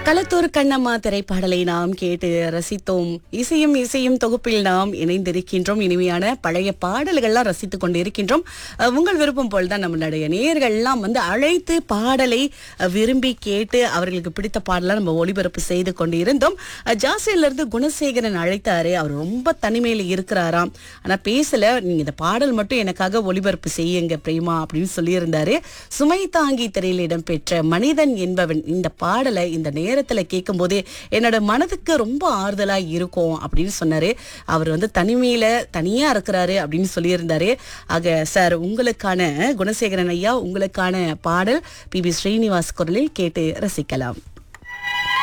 களத்தூர் கண்ணம்மா திரைப்பாடலை நாம் கேட்டு ரசித்தோம் இசையும் இசையும் தொகுப்பில் நாம் இணைந்திருக்கின்றோம் இனிமையான பழைய பாடல்கள்லாம் ரசித்துக் கொண்டு இருக்கின்றோம் அஹ், உங்கள் விருப்பம் போல் தான் நம்மளுடைய நேயர்கள்லாம் வந்து அழைத்து பாடலை அஹ், விரும்பி கேட்டு அவர்களுக்கு பிடித்த பாடலாம் நம்ம ஒளிபரப்பு செய்து கொண்டு இருந்தோம் அஹ், ஜாசியில இருந்து குணசேகரன் அழைத்தாரு அவர் ரொம்ப தனிமையில இருக்கிறாராம் ஆனா பேசல நீங்க இந்த பாடல் மட்டும் எனக்காக ஒளிபரப்பு செய்யுங்க பிரேமா அப்படின்னு சொல்லியிருந்தாரு சுமை தாங்கி திரையில் இடம்பெற்ற மனிதன் என்பவன் இந்த பாடலை இந்த நேரத்துல கேட்கும் போதே என்னோட மனதுக்கு ரொம்ப ஆறுதலா இருக்கும் அப்படின்னு சொன்னாரு அவர் வந்து தனிமையில தனியா இருக்கிறாரு அப்படின்னு சொல்லியிருந்தாரு ஆக சார் உங்களுக்கான குணசேகரன் ஐயா உங்களுக்கான பாடல் பி பி ஸ்ரீனிவாஸ் குரலில் கேட்டு ரசிக்கலாம்